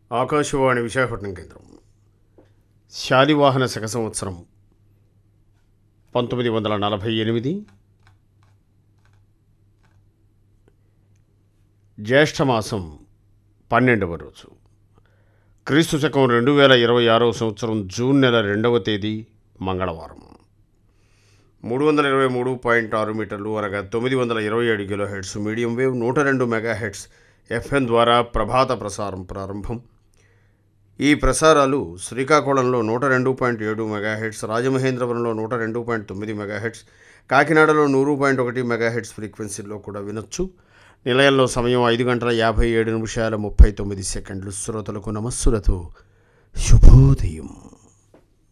ఆకాశవాణి విశాఖపట్నం కేంద్రం శాలివాహన శక సంవత్సరం పంతొమ్మిది వందల నలభై ఎనిమిది జ్యేష్ఠమాసం పన్నెండవ రోజు క్రీస్తు శకం రెండు వేల ఇరవై ఆరవ సంవత్సరం జూన్ నెల రెండవ తేదీ మంగళవారం మూడు వందల ఇరవై మూడు పాయింట్ ఆరు మీటర్లు అనగా తొమ్మిది వందల ఇరవై ఏడు కిలో హెడ్స్ మీడియం వేవ్ నూట రెండు మెగా హెడ్స్ ఎఫ్ఎం ద్వారా ప్రభాత ప్రసారం ప్రారంభం ఈ ప్రసారాలు శ్రీకాకుళంలో నూట రెండు పాయింట్ ఏడు మెగాహెడ్స్ రాజమహేంద్రవరంలో నూట రెండు పాయింట్ తొమ్మిది మెగాహెడ్స్ కాకినాడలో నూరు పాయింట్ ఒకటి మెగాహెడ్స్ ఫ్రీక్వెన్సీలో కూడా వినొచ్చు నిలయంలో సమయం ఐదు గంటల యాభై ఏడు నిమిషాల ముప్పై తొమ్మిది సెకండ్లు శ్రోతలకు నమస్సులతో శుభోదయం